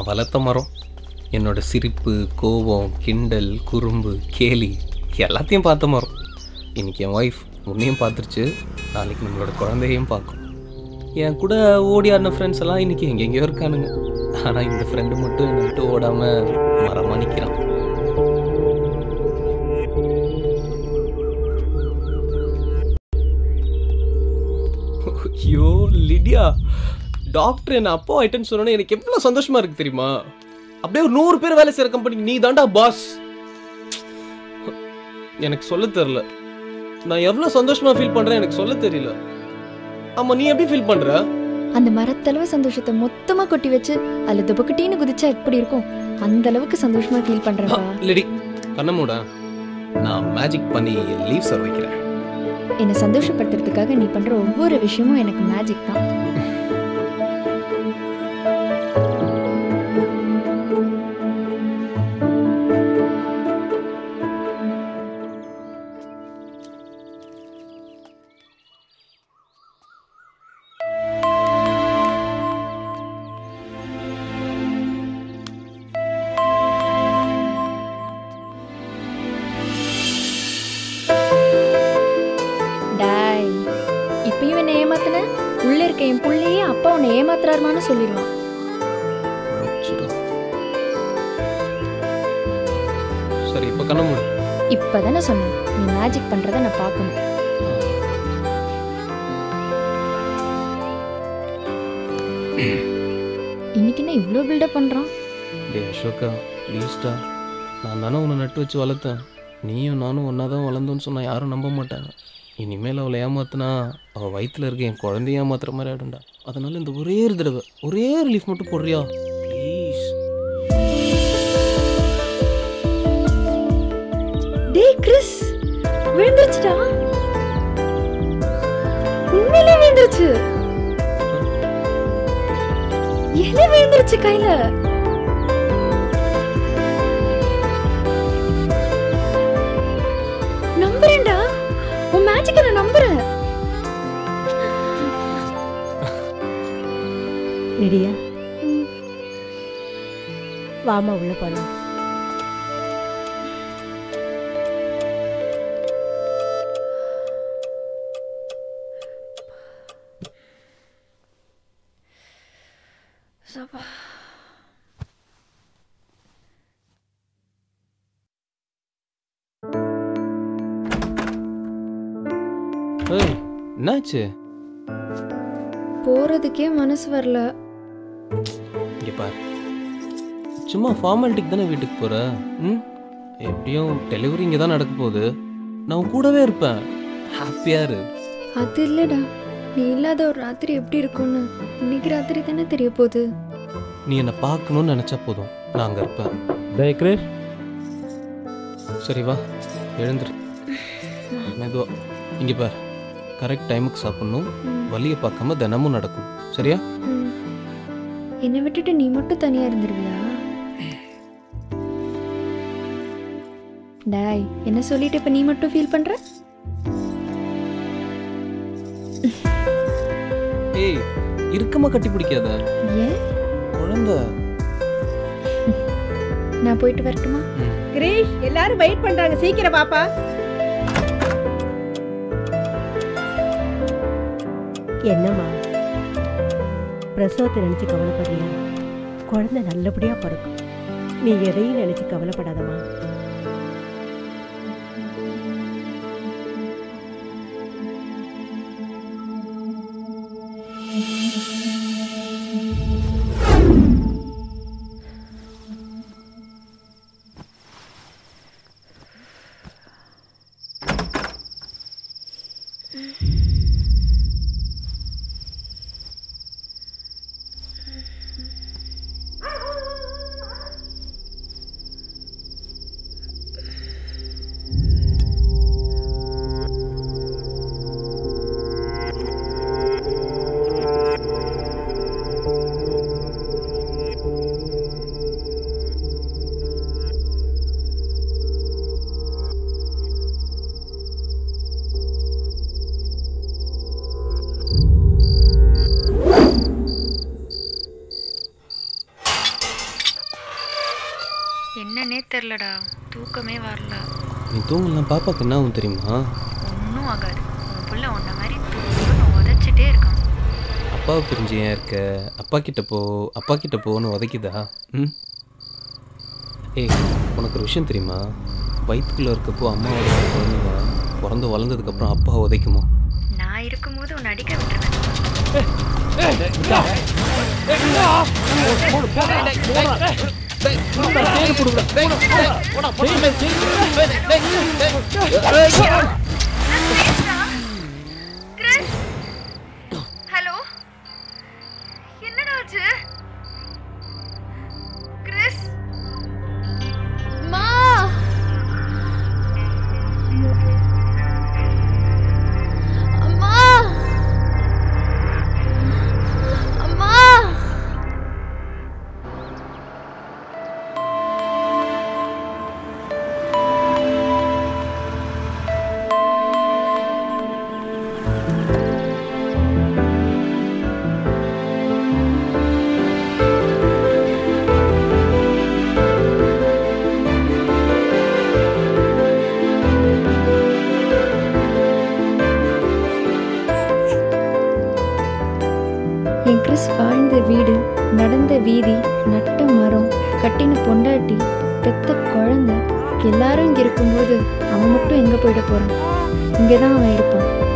நான் வளர்த்த மரம் என்னோட சிரிப்பு கோபம் கிண்டல் குறும்பு கேலி எல்லாத்தையும் பார்த்த மரம் இன்னைக்கு என் ஒய்ஃப் உன்னையும் பார்த்துருச்சு நாளைக்கு நம்மளோட குழந்தையும் பார்க்கும் என் கூட ஓடி ஆடின ஃப்ரெண்ட்ஸ் எல்லாம் இன்னைக்கு எங்கெங்கேயோ இருக்கானுங்க ஆனால் இந்த ஃப்ரெண்டு மட்டும் என்னை விட்டு ஓடாமல் மரமாக நிற்கிறான் ஐயோ லிடியா டாக்டர் என்ன அப்போ ஆயிட்டேன்னு சொன்னோன்னே எனக்கு எவ்வளோ சந்தோஷமா இருக்கு தெரியுமா அப்படியே ஒரு நூறு பேர் வேலை செய்யற கம்பெனிக்கு நீ தாண்டா பாஸ் எனக்கு சொல்ல தெரியல நான் எவ்வளோ சந்தோஷமா ஃபீல் பண்றேன் எனக்கு சொல்ல தெரியல ஆமா நீ எப்படி ஃபீல் பண்ற அந்த மரத்தளவு சந்தோஷத்தை மொத்தமா கொட்டி வச்சு அதுல துபக்கட்டின்னு குதிச்சா எப்படி இருக்கும் அந்த அளவுக்கு சந்தோஷமா ஃபீல் பண்றேன்ப்பா இல்லடி கண்ண மூட நான் மேஜிக் பண்ணி லீவ் சார் வைக்கிறேன் என்னை சந்தோஷப்படுத்துறதுக்காக நீ பண்ற ஒவ்வொரு விஷயமும் எனக்கு மேஜிக் தான் டாய் இப்பயும் என்ன ஏமாத்துன உள்ள இருக்க என் புள்ளையே அப்பா உன்னை ஏமாத்துறாருமான்னு சொல்லிடுவான் வச்சிடும். சரி இப்போ கண்ண மூடு இப்பதானே சொன்னேன் நீ மேஜிக் பண்றத நான் பார்க்கணும் இன்னைக்கு என்ன இவ்வளோ பில்டப் பண்றான் டே அசோகா ப்ளீஸ்டா நான் தானே உன்னை நட்டு வச்சு வளர்த்தேன் நீயும் நானும் ஒன்றா தான் வளர்ந்தோன்னு சொன்னா யாரும் நம்ப மாட்டாங்க இனிமேல் அவளை ஏமாத்துனா அவள் வயித்துல இருக்க என் குழந்தைய ஏமாத்துற மாதிரி ஆயிடும்டா அதனால இந்த ஒரே ஒரு தடவை ஒரே ரிலீஃப் மட்டும் போடுறியா ப்ளீஸ் டேய் கிறிஸ் விழுந்துருச்சுடா உண்மையிலே விழுந்துருச்சு எது விழுந்துருச்சு கையில நம்புறேன்டா உன் மேஜிக்க நான் நம்புறேன் ரெடியா வாமா உள்ள போலாம் ஏய் என்னாச்சு போறதுக்கே மனசு வரல இங்கே பார் சும்மா ஃபார்மாலிட்டிக்கு தானே வீட்டுக்கு போகிற ம் எப்படியும் டெலிவரி இங்கே தான் நடக்க போகுது நான் உன் கூடவே இருப்பேன் ஹாப்பியாக இரு அது இல்லடா நீ இல்லாத ஒரு ராத்திரி எப்படி இருக்கும்னு இன்னைக்கு ராத்திரி தானே தெரிய போகுது நீ என்னை பார்க்கணும்னு நினச்சா போதும் நான் அங்கே இருப்பேன் டேய் கிரேஷ் சரி வா எழுந்துரு மெதுவா இங்கே பார் கரெக்ட் டைமுக்கு சாப்பிடணும் ம், வலியை பார்க்காம தினமும் நடக்கும் சரியா ம். என்னை விட்டுட்டு நீ மட்டும் தனியா இருந்துருவியா டாய் என்ன சொல்லிட்டு இப்ப நீ மட்டும் ஃபீல் பண்ற ஏய் இறுக்கமாக கட்டி பிடிக்காத ஏன் குழந்தை நான் போயிட்டு வரட்டுமா ம் கிரீஷ் எல்லாரும் வெயிட் பண்றாங்க சீக்கிரம் பாப்பா என்னம்மா பிரசவத்தை நினைச்சு கவலைப்படுறியா குழந்தை நல்லபடியா பிறக்கும் நீ எதையும் நினைச்சு கவலைப்படாதம்மா வரலடா தூக்கமே வரல நீ தூங்கலாம் பாப்பாக்கு என்ன ஆகும் தெரியுமா ஒன்றும் ஆகாது உன் புள்ள உன்ன மாதிரி தூக்கம்னு உதச்சிட்டே இருக்கான் அப்பாவை பிரிஞ்சு ஏன் இருக்க அப்பா கிட்ட போ அப்பா கிட்ட போன்னு உதைக்குதா ம் ஏய் உனக்கு ஒரு விஷயம் தெரியுமா வயிற்றுக்குள்ளே இருக்கப்போ அம்மாவோட குழந்தைங்க பிறந்து வளர்ந்ததுக்கப்புறம் அப்பா உதைக்குமா நான் இருக்கும்போது உன்னை அடிக்க விட்டுருவேன் ஹலோ என்னடா ஆச்சு கிறிஸ் மா அம்மா அம்மா என் கிறிஸ் வாழ்ந்த வீடு நடந்த வீதி நட்ட மரம் கட்டின பொண்டாட்டி பெத்த குழந்தை எல்லாரும் இங்கே இருக்கும்போது அவன் மட்டும் எங்கே போயிட போகிறான் இங்கே தான் அவன் இருப்பான்